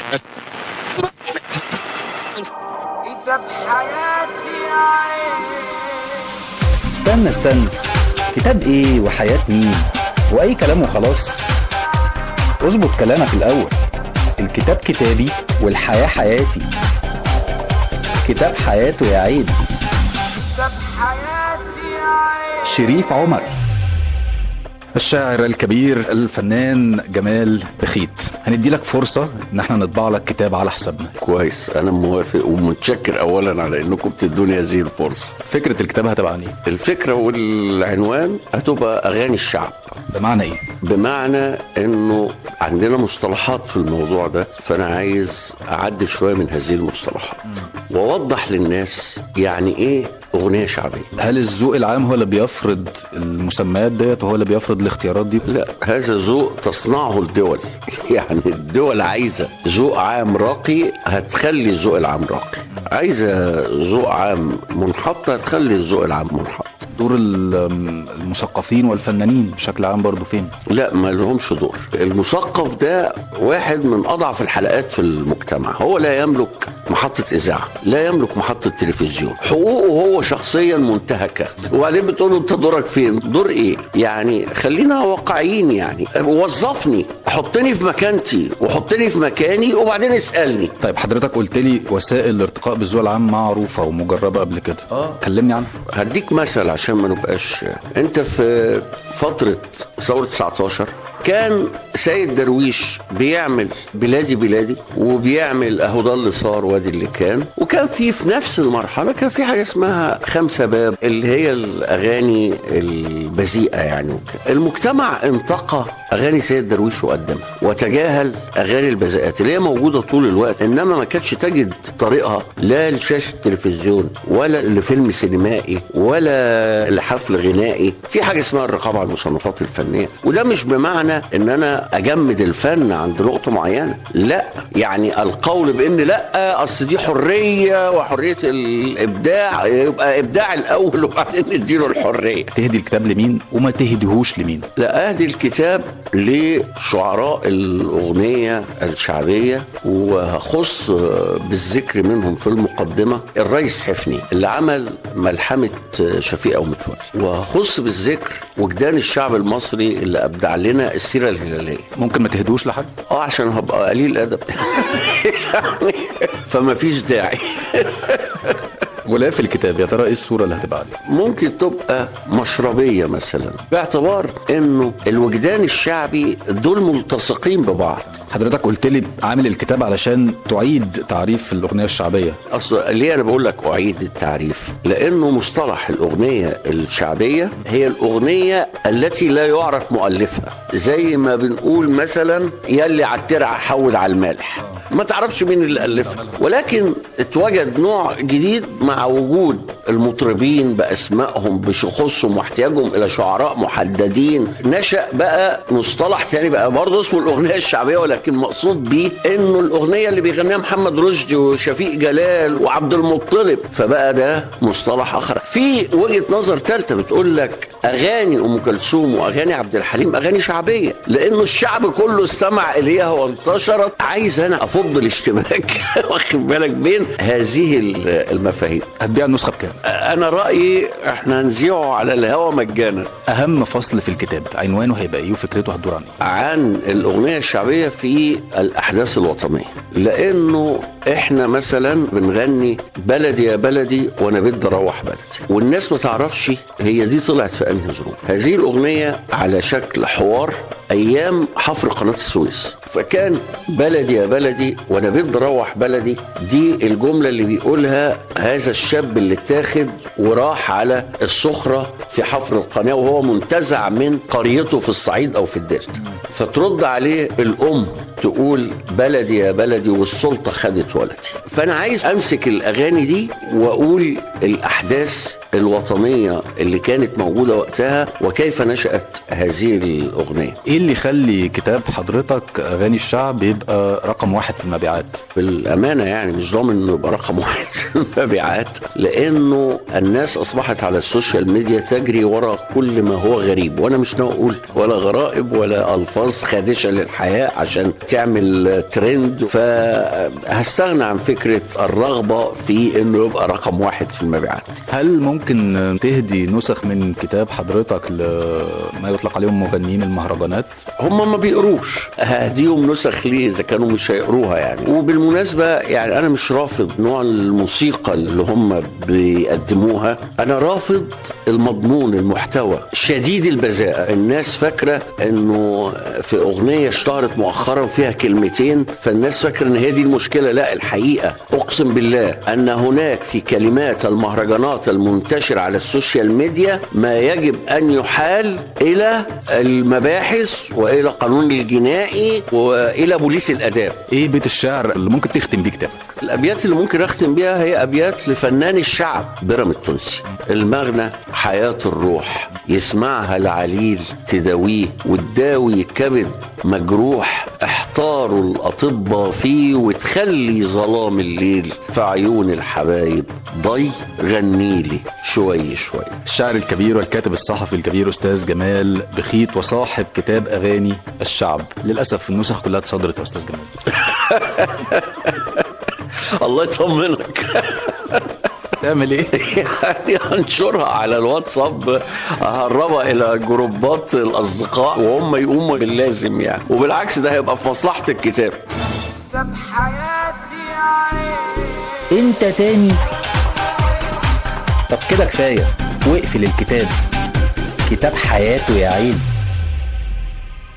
انت بحياتي يا عين استنى استنى كتاب ايه وحياة مين واي كلام وخلاص اظبط كلامك الاول الكتاب كتابي والحياة حياتي كتاب حياته يا عيد انت بحياتي يا عين شريف عمر الشاعر الكبير الفنان جمال بخيت هندي لك فرصة ان احنا نطبع لك كتاب على حسابنا كويس انا موافق ومتشكر اولا على انكم بتدوني هذه الفرصه فكرة الكتاب هتبقى عن ايه الفكره والعنوان هتبقى اغاني الشعب بمعنى ايه بمعنى انه عندنا مصطلحات في الموضوع ده فانا عايز اعدل شويه من هذه المصطلحات واوضح للناس يعني ايه اغنيه شعبيه هل الذوق العام هو اللي بيفرض المسميات ديت وهو اللي بيفرض الاختيارات دي لا هذا ذوق تصنعه الدول يعني الدول عايزه ذوق عام راقي هتخلي الذوق العام راقي عايزه ذوق عام منحط هتخلي الذوق العام منحط دور ال- المثقفين والفنانين بشكل عام برضو فين لا ما لهمش دور المثقف ده واحد من اضعف الحلقات في المجتمع هو لا يملك محطة إذاعة لا يملك محطة تلفزيون حقوقه هو شخصيا منتهكة وبعدين بتقول له أنت دورك فين دور إيه يعني خلينا واقعيين يعني وظفني حطني في مكانتي وحطني في مكاني وبعدين اسألني طيب حضرتك قلت لي وسائل الارتقاء بالذوق العام معروفة ومجربة قبل كده آه. كلمني عنها هديك مثل عشان ما نبقاش انت في فترة ثورة 19 كان سيد درويش بيعمل بلادي بلادي وبيعمل اهو ده اللي صار وادي اللي كان وكان في في نفس المرحله كان في حاجه اسمها خمسه باب اللي هي الاغاني البذيئه يعني وكده. المجتمع انتقى اغاني سيد درويش وقدمها وتجاهل اغاني البذاءات اللي هي موجوده طول الوقت انما ما كانتش تجد طريقها لا لشاشه تلفزيون ولا لفيلم سينمائي ولا لحفل غنائي في حاجه اسمها الرقابه على المصنفات الفنيه وده مش بمعنى ان انا اجمد الفن عند نقطه معينه لا يعني القول بان لا اصل دي حريه وحريه الابداع يبقى ابداع الاول وبعدين نديله الحريه تهدي الكتاب لمين وما تهديهوش لمين لا اهدي الكتاب لشعراء الاغنيه الشعبيه وهخص بالذكر منهم في المقدمه الريس حفني اللي عمل ملحمه شفيقه ومتولي وهخص بالذكر وجدان الشعب المصري اللي ابدع لنا السيره الهلاليه ممكن ما تهدوش لحد اه عشان هبقى قليل ادب يعني فما فيش داعي غلاف الكتاب يا ترى ايه الصورة اللي هتبقى عليه ممكن تبقى مشربية مثلا باعتبار انه الوجدان الشعبي دول ملتصقين ببعض حضرتك قلت لي عامل الكتاب علشان تعيد تعريف الأغنية الشعبية اصل ليه انا بقول لك اعيد التعريف لانه مصطلح الاغنيه الشعبيه هي الاغنيه التي لا يعرف مؤلفها زي ما بنقول مثلا يلي على الترعه حول على المالح ما تعرفش مين اللي الفها ولكن اتوجد نوع جديد مع وجود المطربين باسمائهم بشخوصهم واحتياجهم الى شعراء محددين نشا بقى مصطلح تاني بقى برضه اسمه الاغنيه الشعبيه ولكن مقصود بيه انه الاغنيه اللي بيغنيها محمد رشدي وشفيق جلال وعبد المطلب فبقى ده مصطلح اخر في وجهه نظر ثالثه بتقول لك اغاني ام كلثوم واغاني عبد الحليم اغاني شعبيه لانه الشعب كله استمع اليها وانتشرت عايز انا افض الاشتباك واخد بالك بين هذه المفاهيم هتبيع النسخة بكام انا رايي احنا نذيعه على الهوا مجانا أهم فصل في الكتاب عنوانه هيبقى ايه وفكرته هتدور عن ايه عن الاغنيه الشعبيه في الاحداث الوطنيه لانه احنا مثلا بنغني بلدي يا بلدي وانا بدي اروح بلدي والناس ما تعرفش هي دي طلعت في انهي ظروف هذه الاغنيه على شكل حوار ايام حفر قناه السويس فكان بلدي يا بلدي وانا بدي اروح بلدي دي الجمله اللي بيقولها هذا الشاب اللي اتاخد وراح على الصخره في حفر القناه وهو منتزع من قريته في الصعيد او في الدلتا فترد عليه الام تقول بلدي يا بلدي والسلطه خدت ولدي فانا عايز امسك الاغاني دي واقول الاحداث الوطنيه اللي كانت موجوده وقتها وكيف نشات هذه الاغنيه ايه اللي يخلي كتاب حضرتك اغاني الشعب يبقى رقم واحد في المبيعات بالامانه يعني مش ضامن انه يبقى رقم واحد في المبيعات لانه الناس اصبحت على السوشيال ميديا تجري وراء كل ما هو غريب وانا مش ناوي اقول ولا غرائب ولا الفاظ خادشه للحياه عشان تعمل ترند فهستغنى عن فكره الرغبه في انه يبقى رقم واحد في المبيعات هل ممكن تهدي نسخ من كتاب حضرتك لما يطلق عليهم مغنيين المهرجانات هم ما بيقروش هديهم نسخ ليه اذا كانوا مش هيقروها يعني وبالمناسبه يعني انا مش رافض نوع الموسيقى اللي هم بيقدموها انا رافض المضمون المحتوى شديد البذاءه الناس فاكره انه في اغنيه اشتهرت مؤخرا فيها كلمتين فالناس فاكره ان هي دي المشكله لا الحقيقه اقسم بالله ان هناك في كلمات المهرجانات المنتشره على السوشيال ميديا ما يجب ان يحال الى المباحث والى قانون الجنائي والى بوليس الاداب ايه بيت الشعر اللي ممكن تختم بيه كتابك الابيات اللي ممكن اختم بيها هي ابيات لفنان الشعب بيرام التونسي المغنى حياه الروح يسمعها العليل تداويه وتداوي كبد مجروح احتاروا الاطباء فيه وتخلي ظلام الليل في عيون الحبايب ضي غنيلي شوي شوي الشاعر الكبير والكاتب الصحفي الكبير استاذ جمال بخيت وصاحب كتاب اغاني الشعب للاسف النسخ كلها اتصدرت يا استاذ جمال الله يطمنك تعمل ايه يعني هنشرها على الواتساب ههربها الى جروبات الاصدقاء وهم يقوموا باللازم يعني وبالعكس ده هيبقى في مصلحه الكتاب ساب حياتي عين انت تاني طب كده كفايه واقفل الكتاب كتاب حياته يا عيني